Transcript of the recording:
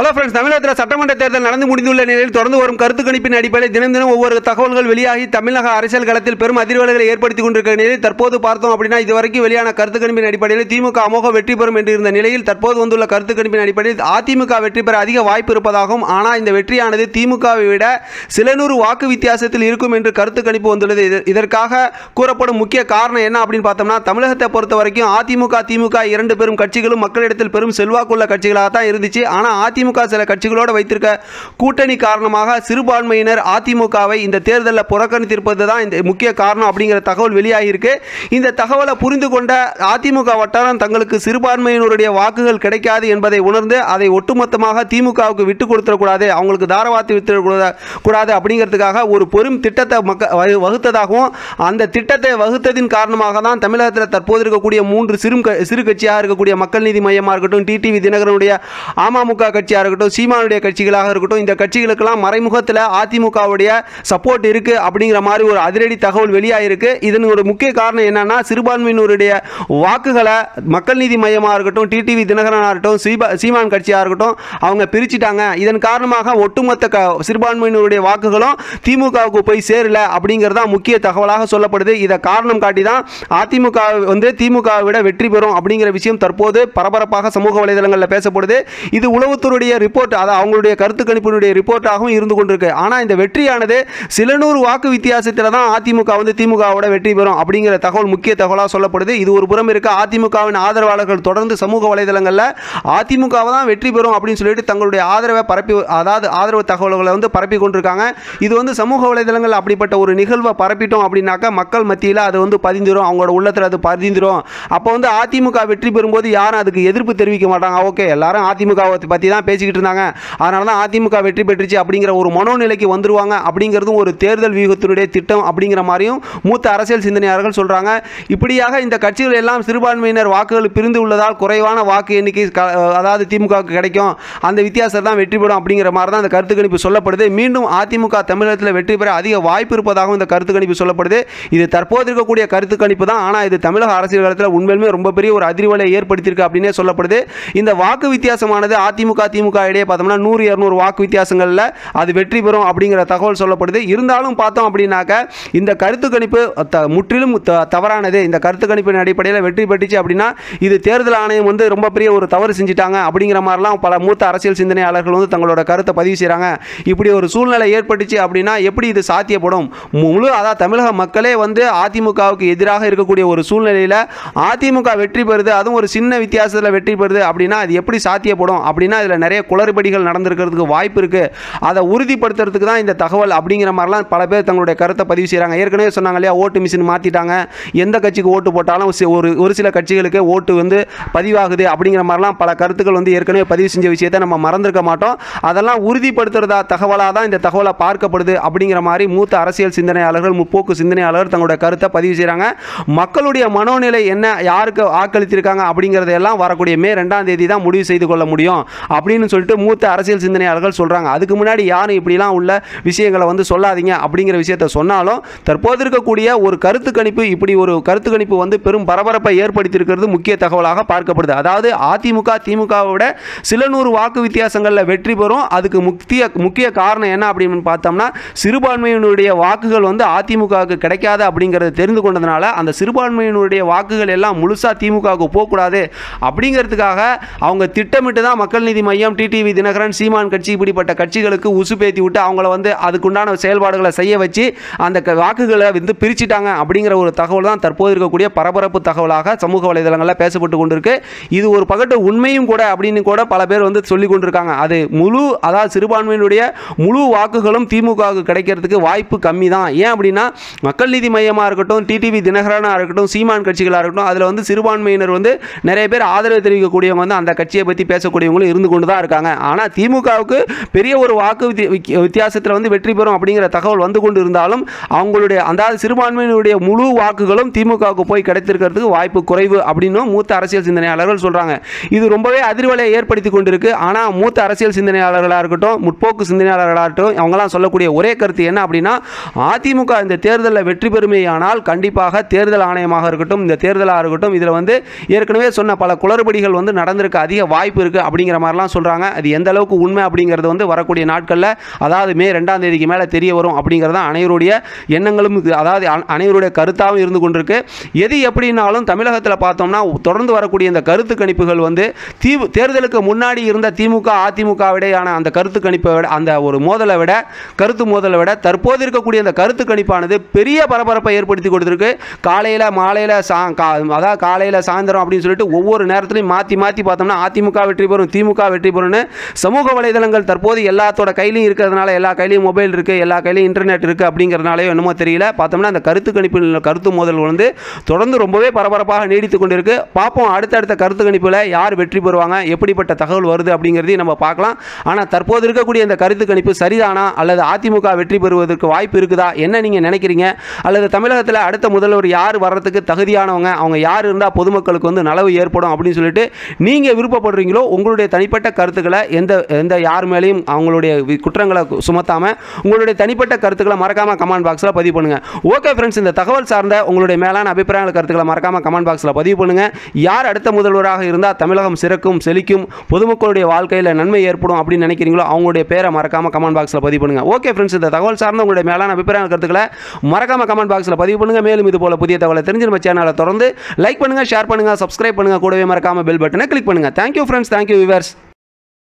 hello friends தமிழகத்தில் சட்டமன்ற தேர்தல் நடந்து முடிந்துள்ள நிலையில் தொடர்ந்து வரும் கருத்து கணிப்பின் அடிப்படையில் தினம் தினம் ஒவ்வொரு தகவல்கள் வெளியாகி தமிழக அரசியல் களத்தில் பெரும் அதிர்வலைகளை ஏற்படுத்தி கொண்டிருக்கிற நிலையில் தற்போது பார்த்தோம் அப்படின்னா இதுவரைக்கும் வெளியான கருத்து கணிப்பின் அடிப்படையில் திமுக அமோக வெற்றி பெறும் என்று இருந்த நிலையில் தற்போது வந்துள்ள கருத்து கணிப்பின் அடிப்படையில் அதிமுக வெற்றி பெற அதிக வாய்ப்பு இருப்பதாகவும் ஆனால் இந்த வெற்றியானது திமுகவை விட சில நூறு வாக்கு வித்தியாசத்தில் இருக்கும் என்று கருத்து கணிப்பு வந்துள்ளது இது- இதற்காக கூறப்படும் முக்கிய காரணம் என்ன அப்படின்னு பார்த்தோம்னா தமிழகத்தை பொறுத்த வரைக்கும் அதிமுக திமுக இரண்டு பெரும் கட்சிகளும் மக்களிடத்தில் பெரும் செல்வாக்குள்ள கட்சிகளாக தான் இருந்துச்சு ஆனால் அதிமுக சில கட்சிகளோடு வைத்திருக்க கூட்டணி காரணமாக சிறுபான்மையினர் அதிமுகவை இந்த தேர்தலில் புறக்கணித்திருப்பது தான் இந்த முக்கிய காரணம் அப்படிங்கிற தகவல் வெளியாகியிருக்கு இந்த தகவலை புரிந்து கொண்ட அதிமுக வட்டாரம் தங்களுக்கு சிறுபான்மையினருடைய வாக்குகள் கிடைக்காது என்பதை உணர்ந்து அதை ஒட்டுமொத்தமாக திமுகவுக்கு விட்டு கொடுத்துடக்கூடாது அவங்களுக்கு தாரவாத்து விட்டு கூடாது அப்படிங்கிறதுக்காக ஒரு பெரும் திட்டத்தை மக்க வகு- வகுத்ததாகவும் அந்த திட்டத்தை வகுத்ததின் காரணமாக தான் தமிழகத்தில் தற்போது இருக்கக்கூடிய மூன்று சிறு க- சிறு கட்சியாக இருக்கக்கூடிய மக்கள் நீதி மையமாக இருக்கட்டும் டிடிவி தினகரனுடைய அமமுக கட்சியாக இருக்கட்டும் சீமானுடைய கட்சிகளாக இருக்கட்டும் இந்த கட்சிகளுக்கெல்லாம் மறைமுகத்தில் அதிமுகவுடைய சப்போர்ட் இருக்கு அப்படிங்கிற மாதிரி ஒரு அதிரடி தகவல் வெளியாயிருக்கு இதன் ஒரு முக்கிய காரணம் என்னன்னா சிறுபான்மையினருடைய வாக்குகளை மக்கள் நீதி மையமாக இருக்கட்டும் டிடிவி தினகரனாக இருக்கட்டும் சீபா சீமான் கட்சியாக இருக்கட்டும் அவங்க பிரிச்சுட்டாங்க இதன் காரணமாக ஒட்டுமொத்த க சிறுபான்மையினருடைய வாக்குகளும் திமுகவுக்கு போய் சேரல அப்படிங்கிறது தான் முக்கிய தகவலாக சொல்லப்படுது இதை காரணம் காட்டி தான் அதிமுக வந்து திமுகவை விட வெற்றி பெறும் அப்படிங்கிற விஷயம் தற்போது பரபரப்பாக சமூக வலைதளங்களில் பேசப்படுது இது உளவுத்துறையுடைய ரிப்போர்ட் அது அவங்களுடைய கருத்து கணிப்பினுடைய ரிப்போர்ட்டாகவும் இருந்து கொண்டிருக்கு ஆனால் இந்த வெற்றியானது சில நூறு வாக்கு வித்தியாசத்தில் தான் அதிமுக வந்து திமுகவோட வெற்றி பெறும் அப்படிங்கிற தகவல் முக்கிய தகவலாக சொல்லப்படுது இது ஒரு புறம் இருக்க அதிமுகவின் ஆதரவாளர்கள் தொடர்ந்து சமூக வலைதளங்களில் அதிமுகவை தான் வெற்றி பெறும் அப்படின்னு சொல்லிட்டு தங்களுடைய ஆதரவை பரப்பி அதாவது ஆதரவு தகவல்களை வந்து பரப்பி கொண்டிருக்காங்க இது வந்து சமூக வலைதளங்கள் அப்படிப்பட்ட ஒரு நிகழ்வை பரப்பிட்டோம் அப்படின்னாக்கா மக்கள் மத்தியில் அது வந்து பதிந்துரும் அவங்களோட உள்ளத்தில் அது பதிந்துரும் அப்போ வந்து அதிமுக வெற்றி பெறும்போது யாரும் அதுக்கு எதிர்ப்பு தெரிவிக்க மாட்டாங்க ஓகே எல்லாரும் அதிமுகவை பற்றி தான் பேசிக்கிட்டு இருந்தாங்க அதனால தான் அதிமுக வெற்றி பெற்றுச்சு அப்படிங்கிற ஒரு மனோநிலைக்கு வந்துருவாங்க அப்படிங்கிறதும் ஒரு தேர்தல் வியூகத்தினுடைய திட்டம் அப்படிங்கிற மாதிரியும் மூத்த அரசியல் சிந்தனையாளர்கள் சொல்கிறாங்க இப்படியாக இந்த கட்சிகள் எல்லாம் சிறுபான்மையினர் வாக்குகள் பிரிந்து உள்ளதால் குறைவான வாக்கு எண்ணிக்கை க- அதாவது திமுகவுக்கு கிடைக்கும் அந்த வித்தியாசம் தான் வெற்றி பெறும் அப்படிங்கிற மாதிரி தான் அந்த கருத்து கணிப்பு சொல்லப்படுது மீண்டும் அதிமுக தமிழகத்தில் வெற்றி பெற அதிக வாய்ப்பு இருப்பதாகவும் இந்த கருத்து கணிப்பு சொல்லப்படுது இது தற்போது இருக்கக்கூடிய கருத்து கணிப்பு தான் ஆனால் இது தமிழக அரசியல் களத்தில் உண்மையிலுமே ரொம்ப பெரிய ஒரு அதிர்வலை ஏற்படுத்தியிருக்கு அப்படின்னே சொல்லப்படுது இந்த வாக்கு வித்தியாசமானது அதிமுக திமுக இடையே பார்த்தோம்னா நூறு இரநூறு வாக்கு வித்தியாசங்களில் அது வெற்றி பெறும் அப்படிங்கிற தகவல் சொல்லப்படுது இருந்தாலும் பார்த்தோம் அப்படின்னாக்க இந்த கருத்து கணிப்பு த- முற்றிலும் த- தவறானது இந்த கருத்து கணிப்பின் அடிப்படையில் வெற்றி பெற்றுச்சு அப்படின்னா இது தேர்தல் ஆணையம் வந்து ரொம்ப பெரிய ஒரு தவறு செஞ்சுட்டாங்க அப்படிங்கிற மாதிரிலாம் பல மூத்த அரசியல் சிந்தனையாளர்கள் வந்து தங்களோட கருத்தை பதிவு செய்கிறாங்க இப்படி ஒரு சூழ்நிலை ஏற்பட்டுச்சு அப்படின்னா எப்படி இது சாத்தியப்படும் முழு அதாவது தமிழக மக்களே வந்து அதிமுகவுக்கு எதிராக இருக்கக்கூடிய ஒரு சூழ்நிலையில் அதிமுக வெற்றி பெறுது அதுவும் ஒரு சின்ன வித்தியாசத்தில் வெற்றி பெறுது அப்படின்னா அது எப்படி சாத்தியப்படும் அப்படின்னா இதில் நிறைய குளறுபடிகள் நடந்திருக்கிறதுக்கு வாய்ப்பு இருக்குது அதை உறுதிப்படுத்துறதுக்கு தான் இந்த தகவல் அப்படிங்கிற மாதிரிலாம் பல பேர் தங்களுடைய கருத்தை பதிவு செய்கிறாங்க ஏற்கனவே சொன்னாங்க இல்லையா ஓட்டு மிஷின் மாற்றிட்டாங்க எந்த கட்சிக்கு ஓட்டு போட்டாலும் சி- ஒரு ஒரு சில கட்சிகளுக்கு ஓட்டு வந்து பதிவாகுது அப்படிங்கிற மாதிரிலாம் பல கருத்துக்கள் வந்து ஏற்கனவே பதிவு செஞ்ச விஷயத்தை நம்ம மறந்திருக்க மாட்டோம் அதெல்லாம் உறுதிப்படுத்துறதா தகவலாக தான் இந்த தகவலை பார்க்கப்படுது அப்படிங்கிற மாதிரி மூத்த அரசியல் சிந்தனையாளர்கள் முற்போக்கு சிந்தனையாளர்கள் தங்களோட கருத்தை பதிவு செய்கிறாங்க மக்களுடைய மனோநிலை என்ன யாருக்கு வாக்களித்திருக்காங்க அப்படிங்கிறதையெல்லாம் வரக்கூடிய மே ரெண்டாம் தேதி தான் முடிவு செய்து கொள்ள முடியும் அப்படின்னு சொல்லிட்டு மூத்த அரசியல் சிந்தனையாளர்கள் சொல்கிறாங்க அதுக்கு முன்னாடி யாரும் இப்படிலாம் உள்ள விஷயங்களை வந்து சொல்லாதீங்க அப்படிங்கிற விஷயத்தை சொன்னாலும் தற்போது இருக்கக்கூடிய ஒரு கருத்து கணிப்பு இப்படி ஒரு கருத்து கணிப்பு வந்து பெரும் பரபரப்பை ஏற்படுத்தியிருக்கிறது முக்கிய தகவலாக பார்க்கப்படுது அதாவது அதிமுக திமுகவை விட சில நூறு வாக்கு வித்தியாசங்களில் வெற்றி பெறும் அதுக்கு முக்கிய முக்கிய காரணம் என்ன அப்படின்னு பார்த்தோம்னா சிறுபான்மையினுடைய வாக்குகள் வந்து அதிமுகவுக்கு கிடைக்காது அப்படிங்கிறத தெரிந்து கொண்டதுனால அந்த சிறுபான்மையினுடைய வாக்குகள் எல்லாம் முழுசாக திமுகவுக்கு போகக்கூடாது அப்படிங்கிறதுக்காக அவங்க திட்டமிட்டு தான் மக்கள் நீதி மையம் டிடிவி தினகரன் சீமான் கட்சி இப்படிப்பட்ட கட்சிகளுக்கு உசுப்பேத்தி விட்டு அவங்கள வந்து அதுக்குண்டான செயல்பாடுகளை செய்ய வச்சு அந்த க- வாக்குகளை வந்து பிரிச்சிட்டாங்க அப்படிங்கிற ஒரு தகவல் தான் தற்போது இருக்கக்கூடிய பரபரப்பு தகவலாக சமூக வலைதளங்களில் பேசப்பட்டு கொண்டிருக்கு இது ஒரு பகட்டு உண்மையும் கூட அப்படின்னு கூட பல பேர் வந்து சொல்லி கொண்டிருக்காங்க அது முழு அதாவது சிறுபான்மையினுடைய முழு வாக்குகளும் திமுகவுக்கு கிடைக்கிறதுக்கு வாய்ப்பு கம்மி தான் ஏன் அப்படின்னா மக்கள் நீதி மையமாக இருக்கட்டும் டிடிவி தினகரனாக இருக்கட்டும் சீமான் கட்சிகளாக இருக்கட்டும் அதில் வந்து சிறுபான்மையினர் வந்து நிறைய பேர் ஆதரவு தெரிவிக்கக்கூடியவங்க வந்து அந்த கட்சியை பற்றி பேசக்கூடியவங்களும் இருந்து கொண்டு தான் இருக்காங்க ஆனால் திமுகவுக்கு பெரிய ஒரு வாக்கு வித்தி- வித்தி- வித்தியாசத்தில் வந்து வெற்றி பெறும் அப்படிங்கிற தகவல் வந்து கொண்டு இருந்தாலும் அவங்களுடைய அதாவது சிறுபான்மையினுடைய முழு வாக்குகளும் திமுகவுக்கு போய் கிடைத்திருக்கிறதுக்கு வாய்ப்பு குறைவு அப்படின்னு மூத்த அரசியல் சிந்தனையாளர்கள் சொல்கிறாங்க இது ரொம்பவே அதிர்வலையை ஏற்படுத்தி கொண்டிருக்கு ஆனால் மூத்த அரசியல் சிந்தனையாளர்களாக இருக்கட்டும் முற்போக்கு சிந்தனையாளர்களாக இருக்கட்டும் அவங்களாம் சொல்லக்கூடிய ஒரே கருத்து என்ன அப்படின்னா அதிமுக இந்த தேர்தலில் வெற்றி பெறுமேயானால் கண்டிப்பாக தேர்தல் ஆணையமாக இருக்கட்டும் இந்த தேர்தலாக இருக்கட்டும் இதில் வந்து ஏற்கனவே சொன்ன பல குளறுபடிகள் வந்து நடந்திருக்க அதிக வாய்ப்பு இருக்குது அப்படிங்கிற மாதிரிலாம் சொல்கிறாங்க சொல்கிறாங்க அது எந்த அளவுக்கு உண்மை அப்படிங்கிறது வந்து வரக்கூடிய நாட்களில் அதாவது மே ரெண்டாம் தேதிக்கு மேலே தெரிய வரும் அப்படிங்கிறது தான் அனைவருடைய எண்ணங்களும் இது- அதாவது அன- அனைவருடைய கருத்தாகவும் இருந்து கொண்டிருக்கு எது எப்படின்னாலும் தமிழகத்தில் பார்த்தோம்னா தொடர்ந்து வரக்கூடிய இந்த கருத்து கணிப்புகள் வந்து தீவு தேர்தலுக்கு முன்னாடி இருந்த திமுக அதிமுக விடையான அந்த கருத்து கணிப்பை விட அந்த ஒரு மோதலை விட கருத்து மோதலை விட தற்போது இருக்கக்கூடிய அந்த கருத்து கணிப்பானது பெரிய பரபரப்பை ஏற்படுத்தி கொடுத்துருக்கு காலையில் மாலையில் சா கா அதாவது காலையில் சாயந்தரம் அப்படின்னு சொல்லிட்டு ஒவ்வொரு நேரத்துலையும் மாற்றி மாற்றி பார்த்தோம்னா அதிமுக வெற்றி பெறும் திமுக வெற்றி பெறும்னு சமூக வலைதளங்கள் தற்போது எல்லாத்தோட கையிலையும் இருக்கிறதுனால எல்லா கையிலையும் மொபைல் இருக்குது எல்லா கையிலையும் இன்டர்நெட் இருக்குது அப்படிங்கிறதுனாலயோ என்னமோ தெரியல பார்த்தோம்னா அந்த கருத்து கணிப்பில் கருத்து மோதல் வந்து தொடர்ந்து ரொம்பவே பரபரப்பாக நீடித்து கொண்டிருக்கு பார்ப்போம் அடுத்தடுத்த கருத்து கணிப்பில் யார் வெற்றி பெறுவாங்க எப்படிப்பட்ட தகவல் வருது அப்படிங்கிறதையும் நம்ம பார்க்கலாம் ஆனால் தற்போது இருக்கக்கூடிய இந்த கருத்து கணிப்பு சரிதானா அல்லது அதிமுக வெற்றி பெறுவதற்கு வாய்ப்பு இருக்குதா என்ன நீங்கள் நினைக்கிறீங்க அல்லது தமிழகத்தில் அடுத்த முதல்வர் யார் வர்றதுக்கு தகுதியானவங்க அவங்க யார் இருந்தால் பொதுமக்களுக்கு வந்து நலவு ஏற்படும் அப்படின்னு சொல்லிட்டு நீங்கள் விருப்பப்படுறீங்களோ உங்களுடைய தனிப்பட்ட கருத்துக்களை எந்த எந்த யார் மேலேயும் அவங்களுடைய வி- குற்றங்களை சுமத்தாமல் உங்களுடைய தனிப்பட்ட கருத்துக்களை மறக்காமல் கமெண்ட் பாக்ஸில் பதிவு பண்ணுங்கள் ஓகே ஃப்ரெண்ட்ஸ் இந்த தகவல் சார்ந்த உங்களுடைய மேலான அபிப்பிராயங்கள் கருத்துக்களை மறக்காமல் கமெண்ட் பாக்ஸில் பதிவு பண்ணுங்கள் யார் அடுத்த முதல்வராக இருந்தால் தமிழகம் சிறக்கும் செழிக்கும் பொதுமக்களுடைய வாழ்க்கையில் நன்மை ஏற்படும் அப்படின்னு நினைக்கிறீங்களோ அவங்களுடைய பேரை மறக்காமல் கமெண்ட் பாக்ஸில் பதிவு பண்ணுங்கள் ஓகே ஃப்ரெண்ட்ஸ் இந்த தகவல் சார்ந்த உங்களுடைய மேலான அபிப்பிராய கருத்துக்களை மறக்காமல் கமெண்ட் பாக்ஸில் பதிவு பண்ணுங்கள் மேலும் இது போல புதிய தகவலை தெரிஞ்சு நம்ம சேனலை தொடர்ந்து லைக் பண்ணுங்கள் ஷேர் பண்ணுங்கள் சப்ஸ்கிரைப் பண்ணுங்கள் கூடவே மறக்காமல் பெல் பட்டனை கிளிக் பண்ணுங்கள் தேங்க்யூ ஃப்ரெண்ட்ஸ் தேங்க்யூ விவர்ஸ்